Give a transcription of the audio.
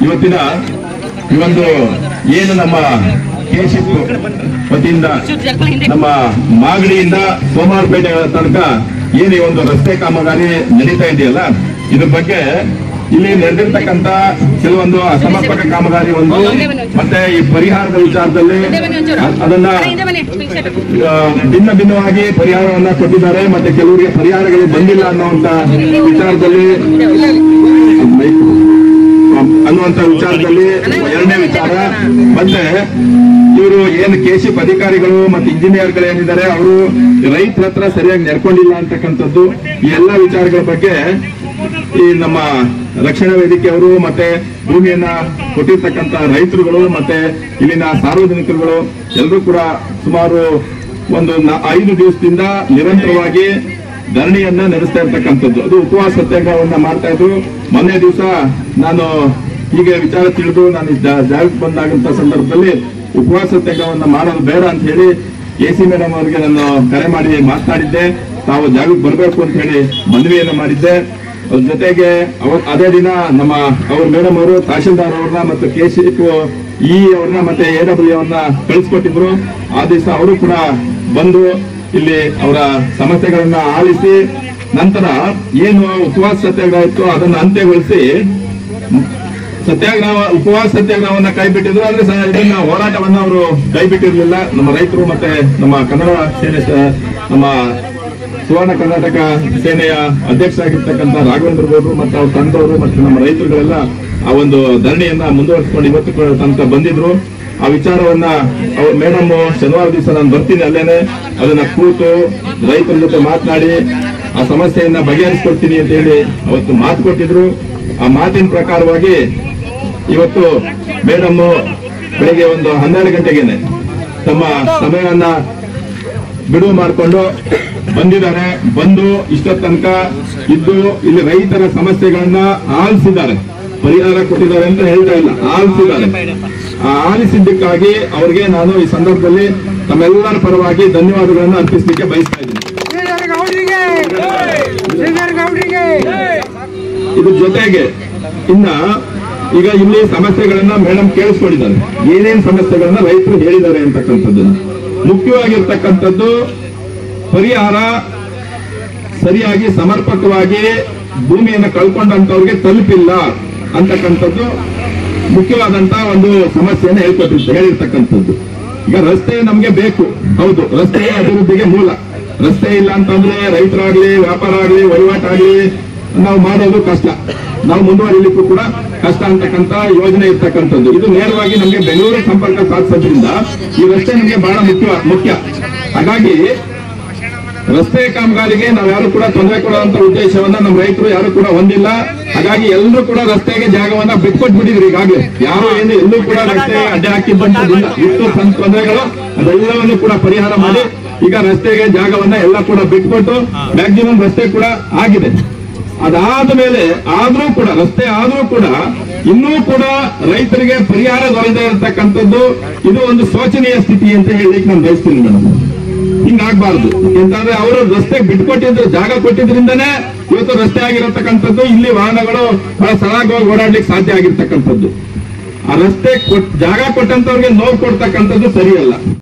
ಇವತ್ತಿನ ಈ ಒಂದು ಏನು ನಮ್ಮ ಕೆಶಿಪ್ ವತಿಯಿಂದ ನಮ್ಮ ಮಾಗಡಿಯಿಂದ ಸೋಮವಾರಪೇಟೆ ತನಕ ಏನು ಈ ಒಂದು ರಸ್ತೆ ಕಾಮಗಾರಿ ನಡೀತಾ ಇದೆಯಲ್ಲ ಇದ್ರ ಬಗ್ಗೆ ಇಲ್ಲಿ ನಡೆದಿರ್ತಕ್ಕಂತ ಕೆಲವೊಂದು ಅಸಮರ್ಪಕ ಕಾಮಗಾರಿ ಒಂದು ಮತ್ತೆ ಈ ಪರಿಹಾರದ ವಿಚಾರದಲ್ಲಿ ಅದನ್ನ ಆ, ಭಿನ್ನ ಭಿನ್ನವಾಗಿ ಪರಿಹಾರವನ್ನ ಕೊಟ್ಟಿದ್ದಾರೆ ಮತ್ತೆ ಕೆಲವರಿಗೆ ಪರಿಹಾರಗಳು ಬಂದಿಲ್ಲ ಅನ್ನುವಂತ ವಿಚಾರದಲ್ಲಿ ಮೈಕ್ ಅನ್ನುವಂತ ವಿಚಾರದಲ್ಲಿ ಎರಡನೇ ವಿಚಾರ ಮತ್ತೆ ಇವರು ಏನು ಕೆಶಿಪ್ ಅಧಿಕಾರಿಗಳು ಮತ್ತೆ ಇಂಜಿನಿಯರ್ಗಳು ಏನಿದ್ದಾರೆ ಅವರು ರೈತರ ಹತ್ರ ಸರಿಯಾಗಿ ನಡ್ಕೊಂಡಿಲ್ಲ ಅಂತಕ್ಕಂಥದ್ದು ಈ ಎಲ್ಲಾ ವಿಚಾರಗಳ ಬಗ್ಗೆ ಈ ನಮ್ಮ ರಕ್ಷಣಾ ವೇದಿಕೆಯವರು ಮತ್ತೆ ಭೂಮಿಯನ್ನ ಕೊಟ್ಟಿರ್ತಕ್ಕಂತ ರೈತರುಗಳು ಮತ್ತೆ ಇಲ್ಲಿನ ಸಾರ್ವಜನಿಕರುಗಳು ಎಲ್ಲರೂ ಕೂಡ ಸುಮಾರು ಒಂದು ನ- ಐದು ದಿವಸದಿಂದ ನಿರಂತರವಾಗಿ ಧರಣಿಯನ್ನ ನಡೆಸ್ತಾ ಇರ್ತಕ್ಕಂಥದ್ದು ಅದು ಉಪವಾಸ ಸತ್ಯಾಗ್ರಹವನ್ನ ಮಾಡ್ತಾ ಇದ್ರು ಮೊನ್ನೆ ದಿವಸ ನಾನು ಹೀಗೆ ವಿಚಾರ ತಿಳಿದು ನಾನು ಈ ಜಾ- ಜಾಗಕ್ಕೆ ಬಂದಾಗಂತ ಸಂದರ್ಭದಲ್ಲಿ ಉಪವಾಸ ಸತ್ಯಾಗ್ರಹವನ್ನ ಮಾಡೋದು ಬೇಡ ಅಂತ ಹೇಳಿ ಎ ಸಿ ಮೇಡಮ್ ಅವರಿಗೆ ನಾನು ಕರೆ ಮಾಡಿ ಮಾತನಾಡಿದ್ದೆ ತಾವು ಜಾಗಕ್ಕೆ ಬರಬೇಕು ಅಂತ ಹೇಳಿ ಮನವಿಯನ್ನ ಮಾಡಿದ್ದೆ ಅದ್ರ ಜೊತೆಗೆ ಅವ- ಅದೇ ದಿನ ನಮ್ಮ ಅವ್ರ ಮೇಡಮ್ ಅವರು ತಹಶೀಲ್ದಾರ್ ಅವ್ರನ್ನ ಮತ್ತು ಕೆ ಸಿ ಇ ಅವ್ರನ್ನ ಮತ್ತೆ ಎ ಡಬ್ಲ್ಯೂ ಅವ್ರನ್ನ ಕಳಿಸ್ಕೊಟ್ಟಿದ್ರು ಆ ದಿವಸ ಅವರು ಕೂಡ ಬಂದು ಇಲ್ಲಿ ಅವರ ಸಮಸ್ಯೆಗಳನ್ನ ಆಲಿಸಿ ನಂತರ ಏನು ಉಪವಾಸ ಸತ್ಯಾಗ್ರಹ ಇತ್ತು ಅದನ್ನ ಅಂತ್ಯಗೊಳಿಸಿ ಸತ್ಯಾಗ್ರಹ ಉಪವಾಸ ಸತ್ಯಾಗ್ರಹವನ್ನ ಕೈ ಬಿಟ್ಟಿದ್ರು ಆದ್ರೆ ಸ- ಇದನ್ನ ಹೋರಾಟವನ್ನ ಅವರು ಕೈ ಬಿಟ್ಟಿರ್ಲಿಲ್ಲ ನಮ್ಮ ರೈತರು ಮತ್ತೆ ನಮ್ಮ ಕನ್ನಡ ಸೇನೆ ಸ- ನಮ್ಮ ಸುವರ್ಣ ಕರ್ನಾಟಕ ಸೇನೆಯ ಅಧ್ಯಕ್ಷರಾಗಿರ್ತಕ್ಕಂಥ ರಾಘವೇಂದ್ರ ಗೌಡರು ಮತ್ತು ಅವ್ರ ತಂದವರು ಮತ್ತು ನಮ್ಮ ರೈತರುಗಳೆಲ್ಲ ಆ ಒಂದು ಧರಣಿಯನ್ನ ಮುಂದುವರಿಸಿಕೊಂಡು ಇವತ್ತು ಕೂಡ ತನಕ ಬಂದಿದ್ರು ಆ ವಿಚಾರವನ್ನ ಅವ್ರ ಮೇಡಮ್ ಶನಿವಾರ ದಿವಸ ನಾನು ಬರ್ತೀನಿ ಅಲ್ಲೇನೆ ಅದನ್ನ ಕೂತು ರೈತರ ಜೊತೆ ಮಾತನಾಡಿ ಆ ಸಮಸ್ಯೆಯನ್ನ ಬಗೆಹರಿಸ್ಕೊಡ್ತೀನಿ ಅಂತ ಹೇಳಿ ಅವತ್ತು ಮಾತು ಕೊಟ್ಟಿದ್ರು ಆ ಮಾತಿನ ಪ್ರಕಾರವಾಗಿ ಇವತ್ತು ಮೇಡಮ್ ಬೆಳಿಗ್ಗೆ ಒಂದು ಹನ್ನೆರಡು ಗಂಟೆಗೆನೆ ತಮ್ಮ ಸಮಯವನ್ನ ಬಿಡುವು ಮಾಡಿಕೊಂಡು ಬಂದಿದ್ದಾರೆ ಬಂದು ಇಷ್ಟ ತನಕ ಇದ್ದು ಇಲ್ಲಿ ರೈತರ ಸಮಸ್ಯೆಗಳನ್ನ ಆಲಿಸಿದ್ದಾರೆ ಪರಿಹಾರ ಕೊಟ್ಟಿದ್ದಾರೆ ಅಂತ ಹೇಳ್ತಾ ಇಲ್ಲ ಆಲಿಸಿದ್ದಾರೆ ಆ ಆಲಿಸಿದ್ದಕ್ಕಾಗಿ ಅವ್ರಿಗೆ ನಾನು ಈ ಸಂದರ್ಭದಲ್ಲಿ ತಮ್ಮೆಲ್ಲರ ಪರವಾಗಿ ಧನ್ಯವಾದಗಳನ್ನು ಅರ್ಪಿಸಲಿಕ್ಕೆ ಬಯಸ್ತಾ ಇದ್ದೀನಿ ಶ್ರೀಧರ್ ಗೌಡ್ರಿಗೆ ಶ್ರೀಧರ್ ಗೌಡ್ರಿಗೆ ಇದ್ರ ಜೊತೆಗೆ ಇನ್ನ ಈಗ ಇಲ್ಲಿ ಸಮಸ್ಯೆಗಳನ್ನ ಮೇಡಮ್ ಕೇಳಿಸ್ಕೊಂಡಿದ್ದಾರೆ ಏನೇನ್ ಸಮಸ್ಯೆಗಳನ್ನ ರೈತರು ಹೇಳಿದ್ದಾರೆ ಅಂತಕ್ಕಂಥದ್ದನ್ನ ಮುಖ್ಯವಾಗಿರ್ತಕ್ಕಂಥದ್ದು ಪರಿಹಾರ ಸರಿಯಾಗಿ ಸಮರ್ಪಕವಾಗಿ ಭೂಮಿಯನ್ನು ಕಳ್ಕೊಂಡಂತವ್ರಿಗೆ ತಲುಪಿಲ್ಲ ಅಂತಕ್ಕಂಥದ್ದು ಮುಖ್ಯವಾದಂತ ಒಂದು ಸಮಸ್ಯೆಯನ್ನು ಹೇಳ್ಕೊಟ್ಟಿರ್ತ ಹೇಳಿರ್ತಕ್ಕಂಥದ್ದು ಈಗ ರಸ್ತೆ ನಮ್ಗೆ ಬೇಕು ಹೌದು ರಸ್ತೆ ಅಭಿವೃದ್ಧಿಗೆ ಮೂಲ ರಸ್ತೆ ಇಲ್ಲ ಅಂತಂದ್ರೆ ರೈತರಾಗ್ಲಿ ವ್ಯಾಪಾರ ಆಗ್ಲಿ ವಹಿವಾಟಾಗ್ಲಿ ನಾವು ಮಾಡೋದು ಕಷ್ಟ ನಾವು ಮುಂದುವರಿಲಿಕ್ಕೂ ಕೂಡ ಕಷ್ಟ ಅಂತಕ್ಕಂತ ಯೋಜನೆ ಇರ್ತಕ್ಕಂಥದ್ದು ಇದು ನೇರವಾಗಿ ನಮಗೆ ಬೆಂಗಳೂರು ಸಂಪರ್ಕ ಸಾಧಿಸೋದ್ರಿಂದ ಈ ರಸ್ತೆ ನಮಗೆ ಬಹಳ ಮುಖ್ಯ ಮುಖ್ಯ ಹಾಗಾಗಿ ರಸ್ತೆ ಕಾಮಗಾರಿಗೆ ನಾವು ಯಾರು ಕೂಡ ತೊಂದರೆ ಕೊಡುವಂತ ಉದ್ದೇಶವನ್ನ ನಮ್ಮ ರೈತರು ಯಾರು ಕೂಡ ಹೊಂದಿಲ್ಲ ಹಾಗಾಗಿ ಎಲ್ಲರೂ ಕೂಡ ರಸ್ತೆಗೆ ಜಾಗವನ್ನ ಬಿಟ್ಕೊಟ್ಬಿಟ್ಟಿದ್ರು ಈಗಾಗಲೇ ಯಾರು ಏನು ಎಲ್ಲೂ ಕೂಡ ರಸ್ತೆ ಅಡ್ಡ ಹಾಕಿದ್ದಂತದಿಲ್ಲ ಇತ್ತು ಸಣ್ಣ ತೊಂದರೆಗಳು ಅದೆಲ್ಲವನ್ನು ಕೂಡ ಪರಿಹಾರ ಮಾಡಿ ಈಗ ರಸ್ತೆಗೆ ಜಾಗವನ್ನ ಎಲ್ಲ ಕೂಡ ಬಿಟ್ಕೊಟ್ಟು ಮ್ಯಾಕ್ಸಿಮಮ್ ರಸ್ತೆ ಕೂಡ ಆಗಿದೆ ಅದಾದ ಮೇಲೆ ಆದ್ರೂ ಕೂಡ ರಸ್ತೆ ಆದ್ರೂ ಕೂಡ ಇನ್ನೂ ಕೂಡ ರೈತರಿಗೆ ಪರಿಹಾರ ದೊರೆಯದೇ ಇರತಕ್ಕಂಥದ್ದು ಇದು ಒಂದು ಶೋಚನೀಯ ಸ್ಥಿತಿ ಅಂತ ಹೇಳಲಿಕ್ಕೆ ನಾನು ಬಯಸ್ತೀನಿ ಮೇಡಮ್ ಹಿಂಗಾಗ್ಬಾರ್ದು ಯಾಕಂತಂದ್ರೆ ಅವರು ರಸ್ತೆ ಬಿಟ್ಕೊಟ್ಟಿದ್ರು ಜಾಗ ಕೊಟ್ಟಿದ್ರಿಂದನೇ ಇವತ್ತು ರಸ್ತೆ ಆಗಿರತಕ್ಕಂಥದ್ದು ಇಲ್ಲಿ ವಾಹನಗಳು ಬಹಳ ಸರಾಗವಾಗಿ ಓಡಾಡ್ಲಿಕ್ಕೆ ಸಾಧ್ಯ ಆಗಿರ್ತಕ್ಕಂಥದ್ದು ಆ ರಸ್ತೆ ಕೊಟ್- ಜಾಗ ಕೊಟ್ಟಂತವ್ರಿಗೆ ನೋವು ಕೊಡ್ತಕ್ಕಂಥದ್ದು ಸರಿಯಲ್ಲ